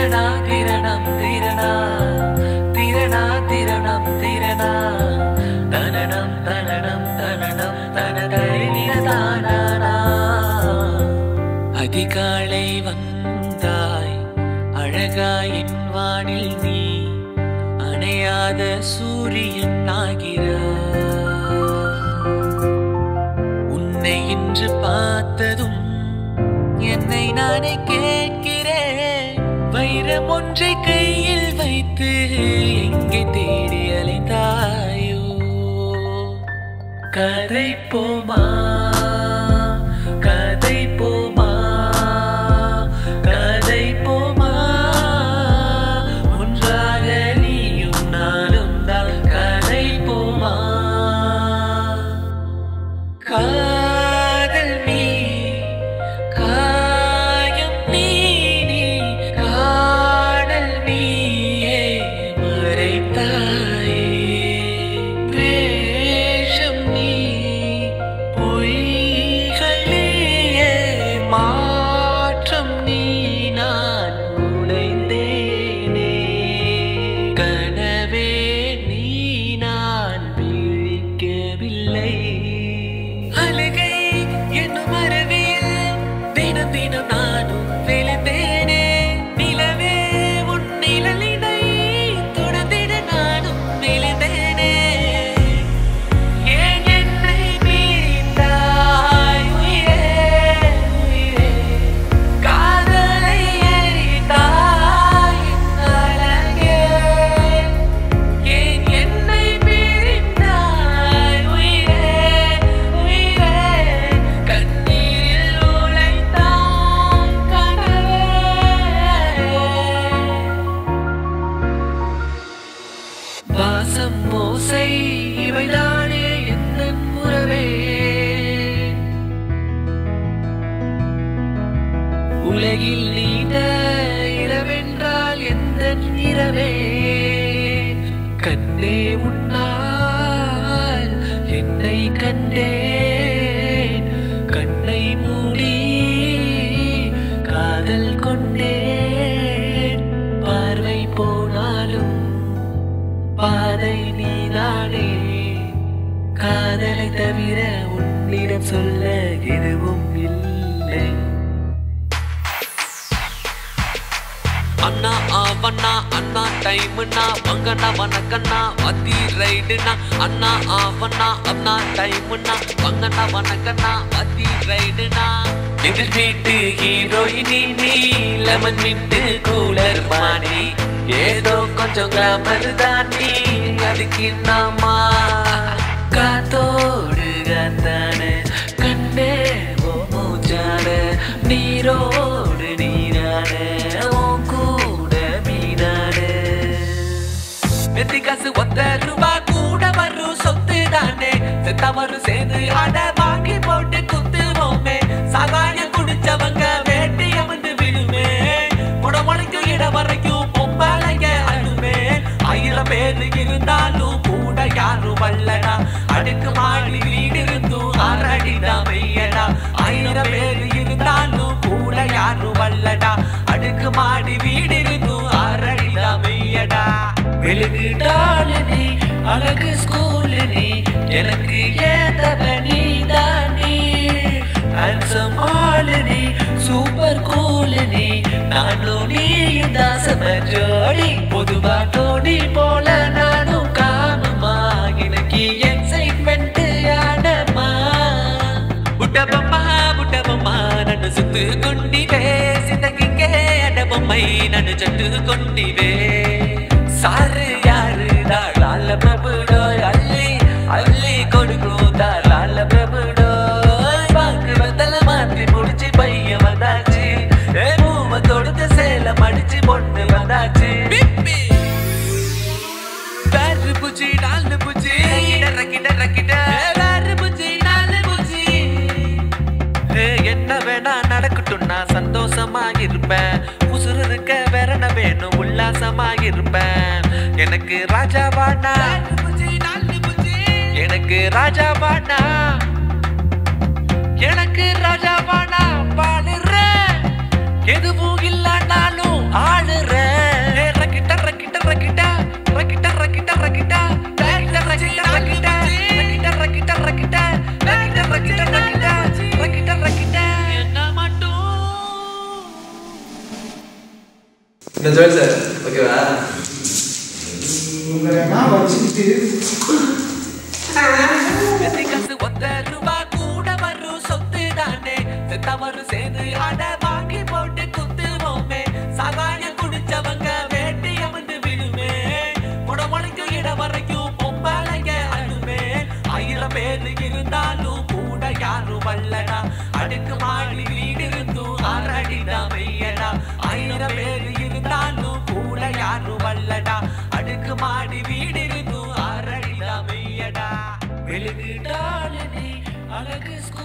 திரணா திரணம் திரணா திரணா திரணம் திரணா தனனம் தனனம் தனனம் தனதரிதானா அதிகாலை வந்தாய் அழகாயின் வானில் நீ அணையாத சூரியன் ஆகிறாய் உன்னை இன்று பார்த்ததும் என்னை நானே கேட்கிறேன் வைரம் ஒன்றை கையில் வைத்து எங்கே தேடி அலைந்தாயோ கதை போமா கதை போமா கதை போமா ஒன்றாக நீயும் நானும் தான் கதை போமா காதல் நீ காயம் நீ நீ காடல் நீயே மறைத்தாயே வேஷம் நீ பொய்கள் நீயே மாற்றம் நீ நான் உடைந்தேனே கனவே நீ நான் விழிக்கவில்லை அழுகை என்னும் அருவியில் தினம் தினம் நானும் விழுந்தேனே நிலவே உன் நிழலினை தொடர்ந்திட நானும் விழுந்தேனே ஏன் என்னை மீண்டாய் உயிரே உயிரே காதலை எரித்தாய் என் அழகே ஏன் என்னை பிரிந்தாய் உயிரே உயிரே கண்ணீரில் உழைத்தாய் கனவே வாசம் மோசை இவைதானே என்ன உறவே உலகில் நீண்ட இரவென்றால் எந்த இரவே கண்ணே உன்னால் என்னை கண்டேன் கண்ணை மூடி காதல் கொண்டேன் பார்வை போனாலும் பாதை நீதானே காதலை தவிர உன்னிடம் சொல்ல எதுவும் இல்லை அண்ணா ஆவண்ணா அண்ணா டைம்னா வங்கண்ணா வணக்கண்ணா வத்தி ரைடுனா அண்ணா ஆவண்ணா அண்ணா டைம்னா வங்கண்ணா வணக்கண்ணா வத்தி ரைடுனா எதிர் வீட்டு ஹீரோயினி நீ லெமன் விட்டு கூலர் மாடி ஏதோ கொஞ்சம் கிளாமர் தான் நீ அதுக்கு நாமா காத்தோடு காத்தான கண்ணே ஓ மூச்சான நீரோடு நீரான உன் கூட மீனான நெத்தி காசு ஒத்த ரூபா கூட வரும் சொத்து தானே செத்தவரும் சேர்ந்து அட வாங்கி போட்டு குத்துவோமே சகாயம் குடிச்சவங்க வேட்டி அமர்ந்து விடுமே முடமுளைக்கு இட வரைக்கும் பொம்பளைங்க அழுமே ஆயிரம் பேர் இருந்தாலும் கூட யாரும் வல்லடா அடுக்கு மாடி வீடு இருந்தும் ஆறடிடா மெய்யடா ஆயிரம் பேர் இருந்தாலும் கூட யாரும் வல்லடா அடுக்கு மாடி வீடு இருந்தும் ஆறடிடா மெய்யடா மெழுகுடாலு நீ அழகு ஸ்கூலு நீ எனக்கு ஏத்தவ நீ தானே ஹேண்ட்ஸம் ஆளு நீ சூப்பர் கூலு நீ நானும் நீயும் தாசம ஜோடி பொதுவா தோடி போல நானும் காணுமா எனக்கு எக்ஸைட்மெண்ட் ஆடமா புட்டபம்மா புட்டபம்மா நன்னு சுத்து கொண்டிவே சித்தங்கிங்கே அடபொம்மை நன்னு சட்டு கொண்டிவே சாரு யாரு தாளால பிரபுடோய் அள்ளி அள்ளி கொடுக்கும் தாளால பிரபுடோய் பாக்கு வந்தல மாத்தி முடிச்சு பையன் வந்தாச்சு ஏ மூவ தொடுத்த சேல மடிச்சு பொண்ணு வந்தாச்சு வேறு பூச்சி நாலு பூச்சி கிட கிட கிட வேறு பூச்சி நாலு பூச்சி ஏ, என்ன வேணா நடக்கட்டும் நான் சந்தோஷமா இருப்பேன் உசுறு இருக்க வேற என்ன வேணும் உல்லாசமா இருப்பேன் எனக்கு ராஜாவானா எனக்கு ராஜாவானா எனக்கு ராஜாவானா வாழுறேன் எதுவும் இல்லைனாலும் ஆளுறேன் இந்த ஜோல் சார் ஓகேவா உங்களை நான் வச்சுக்கிட்டு வெற்றி காசு ஒத்த ரூபா கூட வரும் சொத்து தானே செத்தவரு சேர்ந்து அட வாங்கி போட்டு குத்துவோமே சகாயம் குடிச்சவங்க வேட்டி அமர்ந்து விடுமே முடமொழிக்கு இட வரைக்கும் பொம்பளைங்க அழுமே ஆயிரம் பேர் இருந்தாலும் கூட யாரும் வல்லடா அடுக்கு மாடி வீடு இருந்தும் ஆறடிதான் மெய்யடா ஆயிரம் பேர் இருந்தாலும் கூட யாரும் வல்லடா அடுக்கு மாடி வீடு இருந்தும் ஆறடிதான் மெய்யடா வெளுகுடாலே அழகு